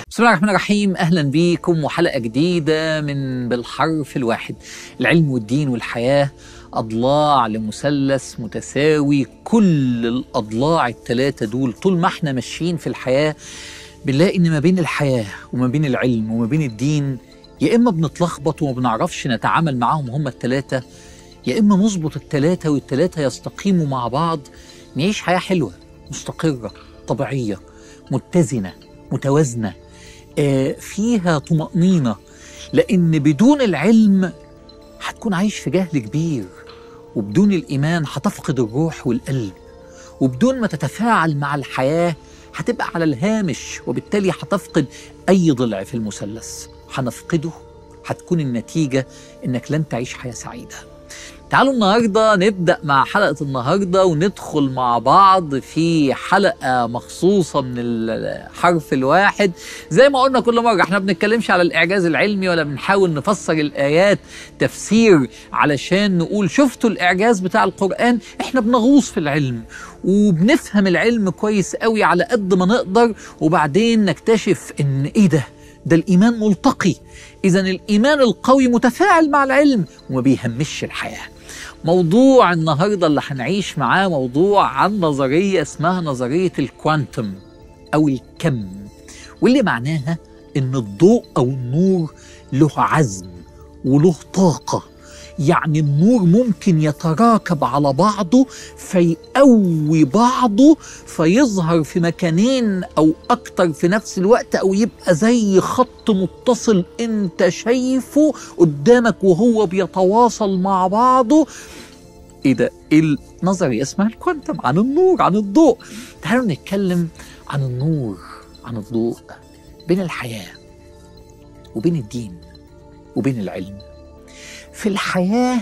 بسم الله الرحمن الرحيم اهلا بيكم وحلقه جديده من بالحرف الواحد العلم والدين والحياه اضلاع لمثلث متساوي كل الاضلاع الثلاثه دول طول ما احنا ماشيين في الحياه بنلاقي ان ما بين الحياه وما بين العلم وما بين الدين يا اما بنتلخبط وما بنعرفش نتعامل معاهم هما الثلاثه يا اما نظبط الثلاثه والثلاثه يستقيموا مع بعض نعيش حياه حلوه مستقره طبيعيه متزنه متوازنه آه، فيها طمأنينة لأن بدون العلم هتكون عايش في جهل كبير وبدون الإيمان هتفقد الروح والقلب وبدون ما تتفاعل مع الحياة هتبقى على الهامش وبالتالي هتفقد أي ضلع في المثلث هنفقده هتكون النتيجة إنك لن تعيش حياة سعيدة تعالوا النهاردة نبدأ مع حلقة النهاردة وندخل مع بعض في حلقة مخصوصة من الحرف الواحد زي ما قلنا كل مرة احنا بنتكلمش على الإعجاز العلمي ولا بنحاول نفسر الآيات تفسير علشان نقول شفتوا الإعجاز بتاع القرآن احنا بنغوص في العلم وبنفهم العلم كويس قوي على قد ما نقدر وبعدين نكتشف ان ايه ده ده الإيمان ملتقي إذا الإيمان القوي متفاعل مع العلم وما بيهمش الحياة موضوع النهاردة اللي هنعيش معاه موضوع عن نظرية اسمها نظرية الكوانتم أو الكم واللي معناها إن الضوء أو النور له عزم وله طاقة يعني النور ممكن يتراكب على بعضه فيقوي بعضه فيظهر في مكانين او اكتر في نفس الوقت او يبقى زي خط متصل انت شايفه قدامك وهو بيتواصل مع بعضه ايه ده ايه النظريه اسمها الكوانتم عن النور عن الضوء تعالوا نتكلم عن النور عن الضوء بين الحياه وبين الدين وبين العلم في الحياة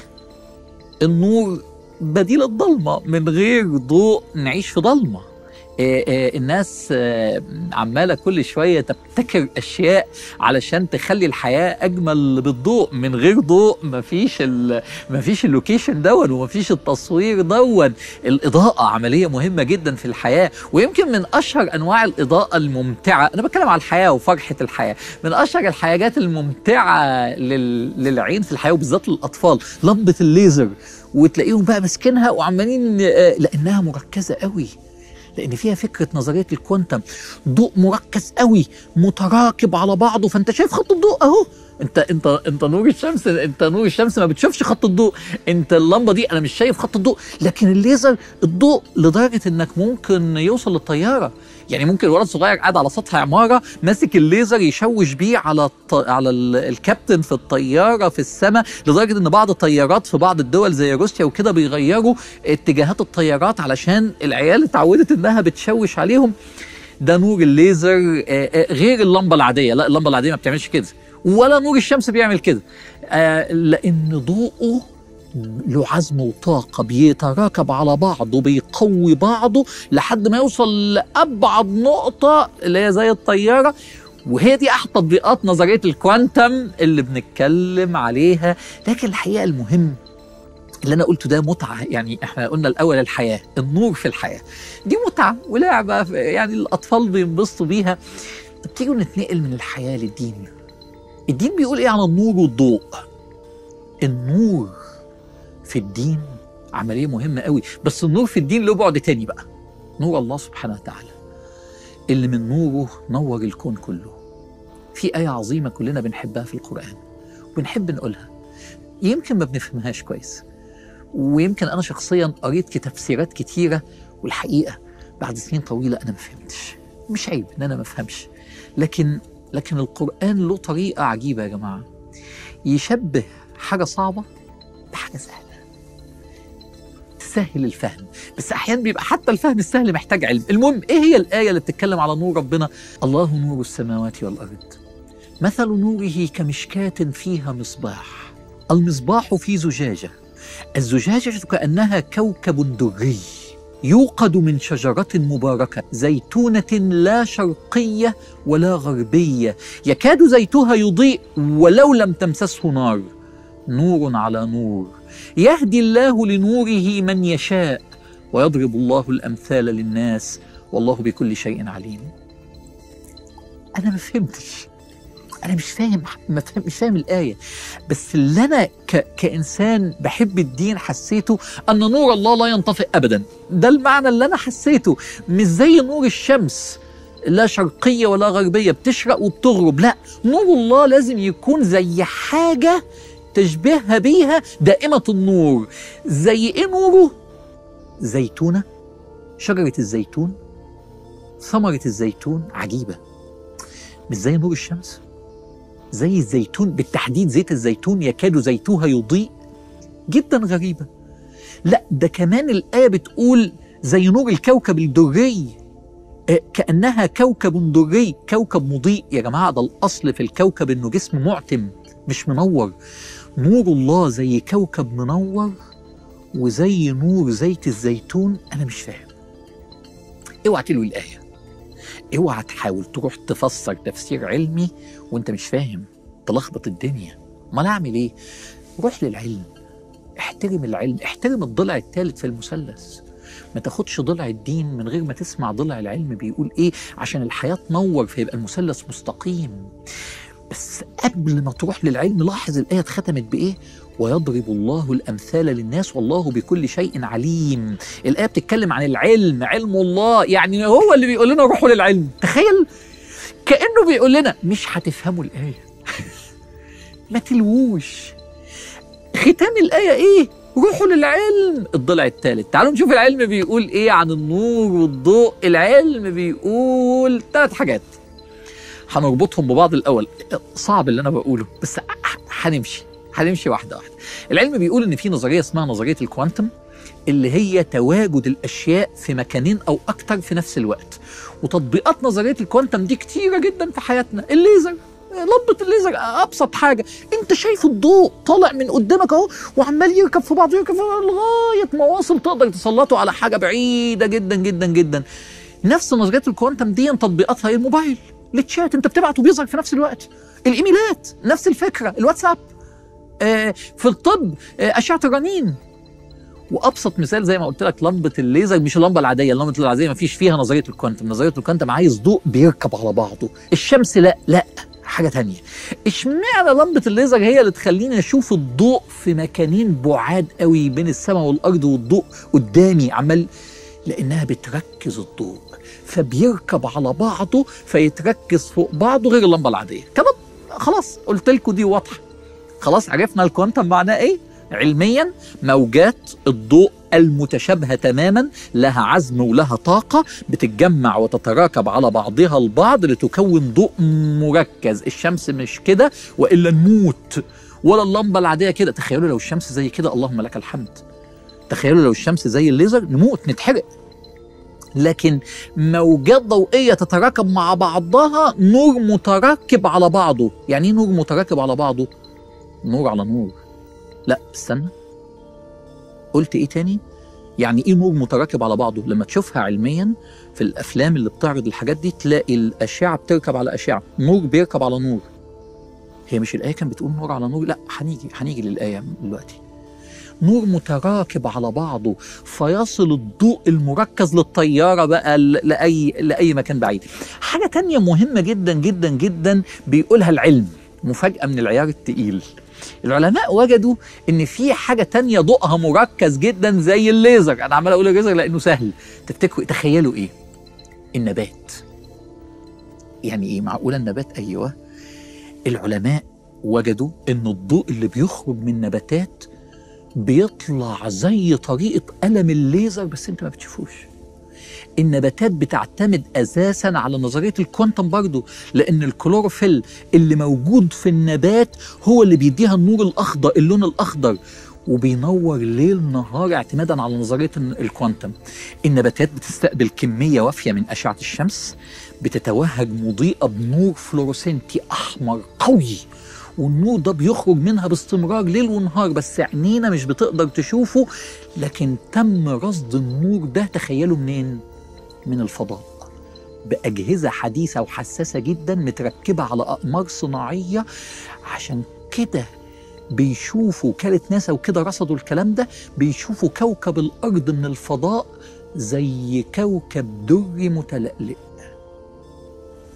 النور بديل الضلمة من غير ضوء نعيش في ضلمة آه، آه، الناس آه، عمالة كل شوية تبتكر أشياء علشان تخلي الحياة أجمل بالضوء من غير ضوء مفيش ال مفيش اللوكيشن دون ومفيش التصوير دون الإضاءة عملية مهمة جدا في الحياة ويمكن من أشهر أنواع الإضاءة الممتعة أنا بتكلم على الحياة وفرحة الحياة من أشهر الحاجات الممتعة لل... للعين في الحياة وبالذات للأطفال لمبة الليزر وتلاقيهم بقى ماسكينها وعمالين لأنها مركزة قوي لان فيها فكره نظريه الكوانتم ضوء مركز قوي متراكب على بعضه فانت شايف خط الضوء اهو انت انت انت نور الشمس انت نور الشمس ما بتشوفش خط الضوء انت اللمبه دي انا مش شايف خط الضوء لكن الليزر الضوء لدرجه انك ممكن يوصل للطياره يعني ممكن ولد صغير قاعد على سطح عماره ماسك الليزر يشوش بيه على الط... على ال... الكابتن في الطياره في السماء لدرجه ان بعض الطيارات في بعض الدول زي روسيا وكده بيغيروا اتجاهات الطيارات علشان العيال اتعودت انها بتشوش عليهم ده نور الليزر غير اللمبه العاديه لا اللمبه العاديه ما بتعملش كده ولا نور الشمس بيعمل كده آه لان ضوءه له عزم وطاقة بيتراكب على بعضه بيقوي بعضه لحد ما يوصل لأبعد نقطة اللي هي زي الطيارة وهي دي أحد تطبيقات نظرية الكوانتم اللي بنتكلم عليها لكن الحقيقة المهم اللي أنا قلته ده متعة يعني إحنا قلنا الأول الحياة النور في الحياة دي متعة ولعبة يعني الأطفال بينبسطوا بيها طب تيجوا نتنقل من الحياة للدين الدين بيقول إيه عن النور والضوء النور في الدين عملية مهمة قوي بس النور في الدين له بعد تاني بقى نور الله سبحانه وتعالى اللي من نوره نور الكون كله في آية عظيمة كلنا بنحبها في القرآن وبنحب نقولها يمكن ما بنفهمهاش كويس ويمكن أنا شخصيا قريت تفسيرات كتيرة والحقيقة بعد سنين طويلة أنا ما فهمتش مش عيب إن أنا ما أفهمش لكن لكن القرآن له طريقة عجيبة يا جماعة يشبه حاجة صعبة بحاجة سهلة تسهل الفهم بس أحيانا بيبقى حتى الفهم السهل محتاج علم المهم إيه هي الآية اللي بتتكلم على نور ربنا الله نور السماوات والأرض مثل نوره كمشكاة فيها مصباح المصباح في زجاجة الزجاجة كأنها كوكب دري يوقد من شجرة مباركة زيتونة لا شرقية ولا غربية يكاد زيتها يضيء ولو لم تمسسه نار نور على نور يهدي الله لنوره من يشاء ويضرب الله الأمثال للناس والله بكل شيء عليم انا ما فهمتش انا مش فاهم ما فاهم مش فاهم الايه بس اللي انا ك... كانسان بحب الدين حسيته ان نور الله لا ينطفئ ابدا ده المعنى اللي انا حسيته مش زي نور الشمس لا شرقية ولا غربية بتشرق وبتغرب لا نور الله لازم يكون زي حاجة تشبهها بيها دائمة النور زي ايه نوره زيتونة شجرة الزيتون ثمرة الزيتون عجيبة مش زي نور الشمس زي الزيتون بالتحديد زيت الزيتون يكاد زيتها يضيء جدا غريبة لا ده كمان الآية بتقول زي نور الكوكب الدري آه، كأنها كوكب دري كوكب مضيء يا جماعة ده الأصل في الكوكب إنه جسم معتم مش منور نور الله زي كوكب منور وزي نور زيت الزيتون أنا مش فاهم اوعى تلوي الآية اوعى تحاول تروح تفسر تفسير علمي وانت مش فاهم تلخبط الدنيا ما اعمل ايه روح للعلم احترم العلم احترم الضلع الثالث في المثلث ما تاخدش ضلع الدين من غير ما تسمع ضلع العلم بيقول ايه عشان الحياة تنور فيبقى المثلث مستقيم بس قبل ما تروح للعلم لاحظ الآية اتختمت بإيه ويضرب الله الأمثال للناس والله بكل شيء عليم الآية بتتكلم عن العلم علم الله يعني هو اللي بيقول لنا روحوا للعلم تخيل كأنه بيقول لنا مش هتفهموا الآية ما تلووش ختام الآية إيه روحوا للعلم الضلع الثالث تعالوا نشوف العلم بيقول ايه عن النور والضوء العلم بيقول ثلاث حاجات هنربطهم ببعض الاول صعب اللي انا بقوله بس هنمشي هنمشي واحده واحده العلم بيقول ان في نظريه اسمها نظريه الكوانتم اللي هي تواجد الاشياء في مكانين او اكتر في نفس الوقت وتطبيقات نظريه الكوانتم دي كتيره جدا في حياتنا الليزر لمبه الليزر ابسط حاجه انت شايف الضوء طالع من قدامك اهو وعمال يركب في بعض يركب في بعض لغايه ما واصل تقدر تسلطه على حاجه بعيده جدا جدا جدا نفس نظريه الكوانتم دي تطبيقاتها الموبايل التشات انت بتبعت وبيظهر في نفس الوقت الايميلات نفس الفكره الواتساب آه في الطب آه اشعه الرنين وابسط مثال زي ما قلت لك لمبه الليزر مش اللمبه العاديه اللمبه العاديه ما فيش فيها نظريه الكوانتم نظريه الكوانتم عايز ضوء بيركب على بعضه الشمس لا لا حاجه تانية اشمعنى لمبه الليزر هي اللي تخليني اشوف الضوء في مكانين بعاد قوي بين السماء والارض والضوء قدامي عمال لانها بتركز الضوء فبيركب على بعضه فيتركز فوق بعضه غير اللمبه العاديه كده خلاص قلت لكم دي واضحه خلاص عرفنا الكوانتم معناه ايه علميا موجات الضوء المتشابهة تماما لها عزم ولها طاقة بتتجمع وتتراكب على بعضها البعض لتكون ضوء مركز الشمس مش كده وإلا نموت ولا اللمبة العادية كده تخيلوا لو الشمس زي كده اللهم لك الحمد تخيلوا لو الشمس زي الليزر نموت نتحرق لكن موجات ضوئية تتراكب مع بعضها نور متركب على بعضه يعني ايه نور متركب على بعضه نور على نور لا استنى قلت ايه تاني يعني ايه نور متراكب على بعضه لما تشوفها علميا في الافلام اللي بتعرض الحاجات دي تلاقي الاشعه بتركب على اشعه نور بيركب على نور هي مش الايه كانت بتقول نور على نور لا هنيجي هنيجي للايه دلوقتي نور متراكب على بعضه فيصل الضوء المركز للطياره بقى لاي لاي مكان بعيد حاجه تانية مهمه جدا جدا جدا بيقولها العلم مفاجاه من العيار التقيل العلماء وجدوا ان في حاجه تانية ضوءها مركز جدا زي الليزر انا عمال اقول الليزر لانه سهل تفتكروا تخيلوا ايه النبات يعني ايه معقوله النبات ايوه العلماء وجدوا ان الضوء اللي بيخرج من نباتات بيطلع زي طريقه قلم الليزر بس انت ما بتشوفوش النباتات بتعتمد اساسا على نظريه الكوانتم برضه لان الكلوروفيل اللي موجود في النبات هو اللي بيديها النور الاخضر اللون الاخضر وبينور ليل نهار اعتمادا على نظريه الكوانتم النباتات بتستقبل كميه وافيه من اشعه الشمس بتتوهج مضيئه بنور فلورسنتي احمر قوي والنور ده بيخرج منها باستمرار ليل ونهار بس عينينا مش بتقدر تشوفه لكن تم رصد النور ده تخيلوا منين من الفضاء بأجهزة حديثة وحساسة جدا متركبة على أقمار صناعية عشان كده بيشوفوا وكالة ناسا وكده رصدوا الكلام ده بيشوفوا كوكب الأرض من الفضاء زي كوكب دري متلألئ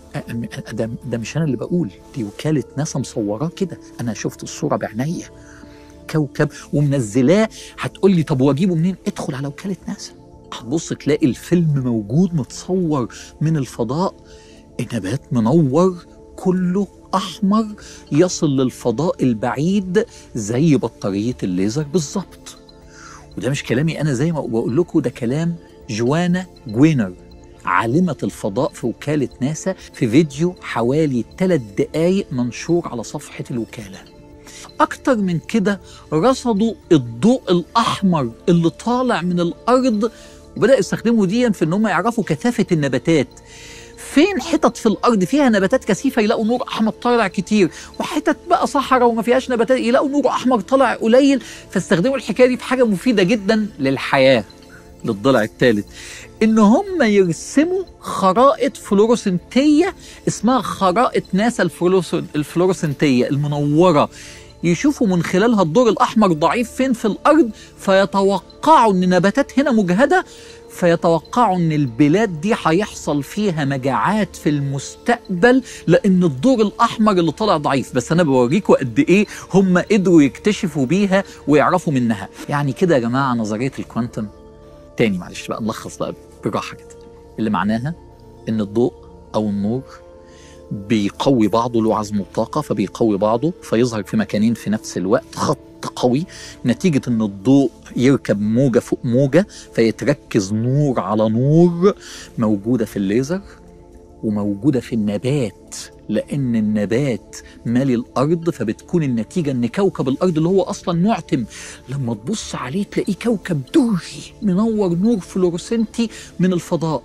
ده, ده مش انا اللي بقول دي وكاله ناسا مصوراه كده انا شفت الصوره بعينيا كوكب ومنزلاه هتقول لي طب واجيبه منين ادخل على وكاله ناسا هتبص تلاقي الفيلم موجود متصور من الفضاء النبات منور كله احمر يصل للفضاء البعيد زي بطاريه الليزر بالظبط وده مش كلامي انا زي ما بقول لكم ده كلام جوانا جوينر عالمة الفضاء في وكالة ناسا في فيديو حوالي ثلاث دقايق منشور على صفحة الوكالة أكتر من كده رصدوا الضوء الأحمر اللي طالع من الأرض وبدأ يستخدموا دي في إن هم يعرفوا كثافة النباتات فين حتت في الارض فيها نباتات كثيفه يلاقوا نور احمر طالع كتير وحتت بقى صحراء وما فيهاش نباتات يلاقوا نور احمر طالع قليل فاستخدموا الحكايه دي في حاجه مفيده جدا للحياه للضلع الثالث ان هم يرسموا خرائط فلوروسنتيه اسمها خرائط ناسا الفلوروسنتيه المنوره يشوفوا من خلالها الضوء الاحمر ضعيف فين في الارض فيتوقعوا ان نباتات هنا مجهده فيتوقعوا ان البلاد دي هيحصل فيها مجاعات في المستقبل لان الضوء الاحمر اللي طالع ضعيف بس انا بوريكم قد ايه هم قدروا يكتشفوا بيها ويعرفوا منها يعني كده يا جماعه نظريه الكوانتم تاني معلش بقى نلخص بقى بالراحه كده اللي معناها ان الضوء او النور بيقوي بعضه له عزم الطاقة فبيقوي بعضه فيظهر في مكانين في نفس الوقت خط قوي نتيجة ان الضوء يركب موجة فوق موجة فيتركز نور على نور موجودة في الليزر وموجودة في النبات لأن النبات مالي الأرض فبتكون النتيجة إن كوكب الأرض اللي هو أصلا معتم لما تبص عليه تلاقيه كوكب دري منور نور فلورسنتي من الفضاء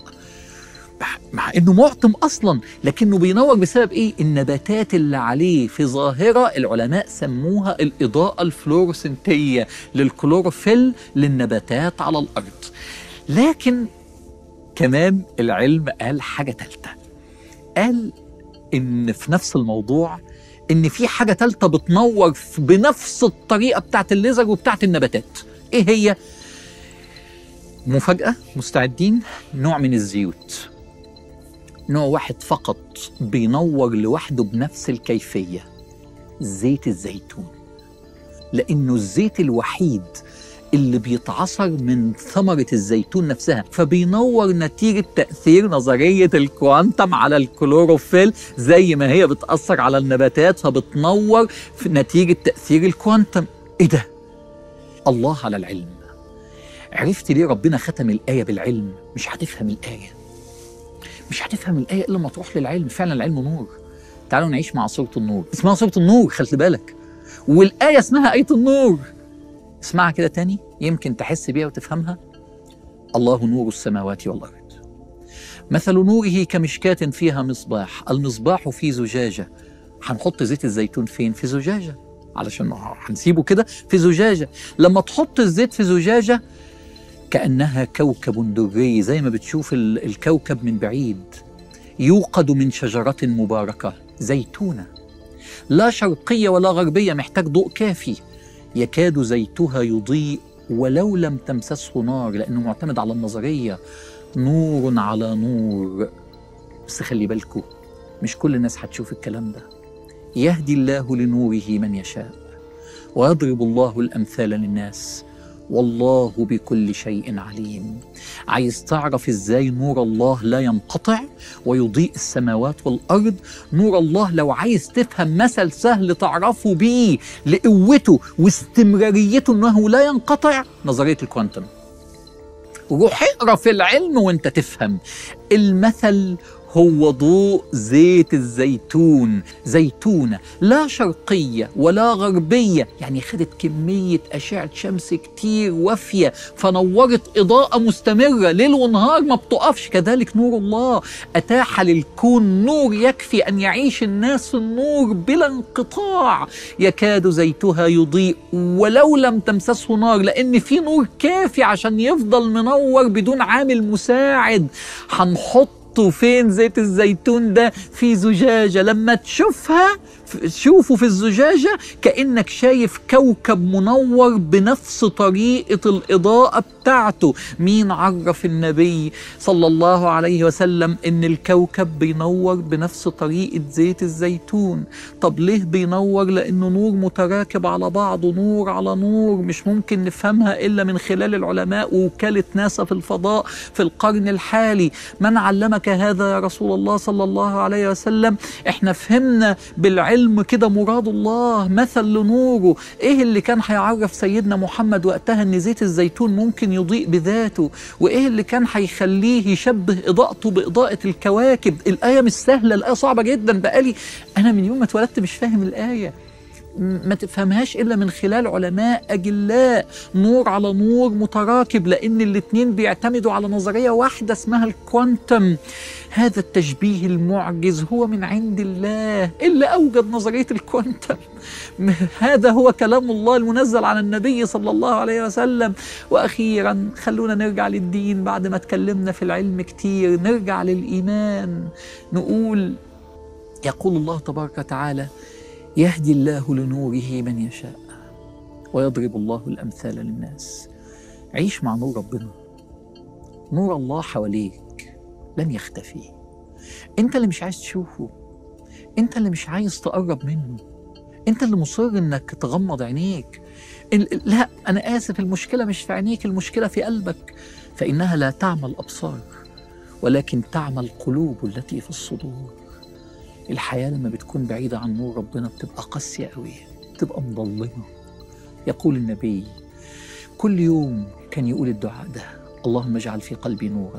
مع انه معتم اصلا لكنه بينور بسبب ايه النباتات اللي عليه في ظاهره العلماء سموها الاضاءه الفلورسنتيه للكلوروفيل للنباتات على الارض لكن كمان العلم قال حاجه ثالثه قال ان في نفس الموضوع ان في حاجه ثالثه بتنور بنفس الطريقه بتاعت الليزر وبتاعت النباتات ايه هي مفاجاه مستعدين نوع من الزيوت نوع واحد فقط بينور لوحده بنفس الكيفية زيت الزيتون لأنه الزيت الوحيد اللي بيتعصر من ثمرة الزيتون نفسها فبينور نتيجة تأثير نظرية الكوانتم على الكلوروفيل زي ما هي بتأثر على النباتات فبتنور في نتيجة تأثير الكوانتم إيه ده؟ الله على العلم عرفت ليه ربنا ختم الآية بالعلم مش هتفهم الآية مش هتفهم الآية إلا لما تروح للعلم فعلا العلم نور تعالوا نعيش مع سورة النور اسمها سورة النور خلي بالك والآية اسمها آية النور اسمعها كده تاني يمكن تحس بيها وتفهمها الله نور السماوات والأرض مثل نوره كمشكاة فيها مصباح المصباح في زجاجة هنحط زيت الزيتون فين في زجاجة علشان هنسيبه كده في زجاجة لما تحط الزيت في زجاجة كأنها كوكب دري زي ما بتشوف الكوكب من بعيد يوقد من شجرة مباركة زيتونة لا شرقية ولا غربية محتاج ضوء كافي يكاد زيتها يضيء ولو لم تمسسه نار لأنه معتمد على النظرية نور على نور بس خلي بالكو مش كل الناس هتشوف الكلام ده يهدي الله لنوره من يشاء ويضرب الله الأمثال للناس والله بكل شيء عليم عايز تعرف ازاي نور الله لا ينقطع ويضيء السماوات والارض نور الله لو عايز تفهم مثل سهل تعرفه بيه لقوته واستمراريته انه لا ينقطع نظريه الكوانتم روح اقرا في العلم وانت تفهم المثل هو ضوء زيت الزيتون زيتونة لا شرقية ولا غربية يعني خدت كمية أشعة شمس كتير وافية فنورت إضاءة مستمرة ليل ونهار ما بتقفش كذلك نور الله أتاح للكون نور يكفي أن يعيش الناس في النور بلا انقطاع يكاد زيتها يضيء ولو لم تمسسه نار لأن في نور كافي عشان يفضل منور بدون عامل مساعد هنحط حطوا فين زيت الزيتون ده في زجاجة لما تشوفها تشوفه في الزجاجة كأنك شايف كوكب منور بنفس طريقة الإضاءة بتاعته مين عرف النبي صلى الله عليه وسلم إن الكوكب بينور بنفس طريقة زيت الزيتون طب ليه بينور لأنه نور متراكب على بعضه نور على نور مش ممكن نفهمها إلا من خلال العلماء ووكالة ناسا في الفضاء في القرن الحالي من علمك هذا يا رسول الله صلى الله عليه وسلم احنا فهمنا بالعلم كده مراد الله مثل لنوره ايه اللي كان هيعرف سيدنا محمد وقتها ان زيت الزيتون ممكن يضيء بذاته وايه اللي كان هيخليه يشبه اضاءته باضاءة الكواكب الاية مش سهلة الاية صعبة جدا بقالي انا من يوم ما اتولدت مش فاهم الاية ما تفهمهاش الا من خلال علماء اجلاء نور على نور متراكب لان الاتنين بيعتمدوا على نظريه واحده اسمها الكوانتم هذا التشبيه المعجز هو من عند الله اللي اوجد نظريه الكوانتم هذا هو كلام الله المنزل على النبي صلى الله عليه وسلم واخيرا خلونا نرجع للدين بعد ما اتكلمنا في العلم كتير نرجع للايمان نقول يقول الله تبارك وتعالى يهدي الله لنوره من يشاء ويضرب الله الامثال للناس عيش مع نور ربنا نور الله حواليك لن يختفي انت اللي مش عايز تشوفه انت اللي مش عايز تقرب منه انت اللي مصر انك تغمض عينيك لا انا اسف المشكله مش في عينيك المشكله في قلبك فانها لا تعمى الابصار ولكن تعمى القلوب التي في الصدور الحياة لما بتكون بعيدة عن نور ربنا بتبقى قاسية قوي بتبقى مظلمة يقول النبي كل يوم كان يقول الدعاء ده اللهم اجعل في قلبي نورا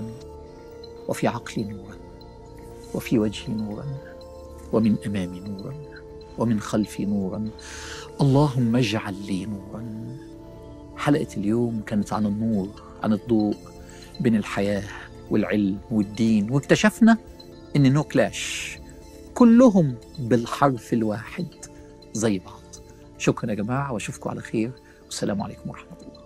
وفي عقلي نورا وفي وجهي نورا ومن أمامي نورا ومن خلفي نورا اللهم اجعل لي نورا حلقة اليوم كانت عن النور عن الضوء بين الحياة والعلم والدين واكتشفنا إن نو كلاش كلهم بالحرف الواحد زي بعض شكرا يا جماعة واشوفكم على خير والسلام عليكم ورحمة الله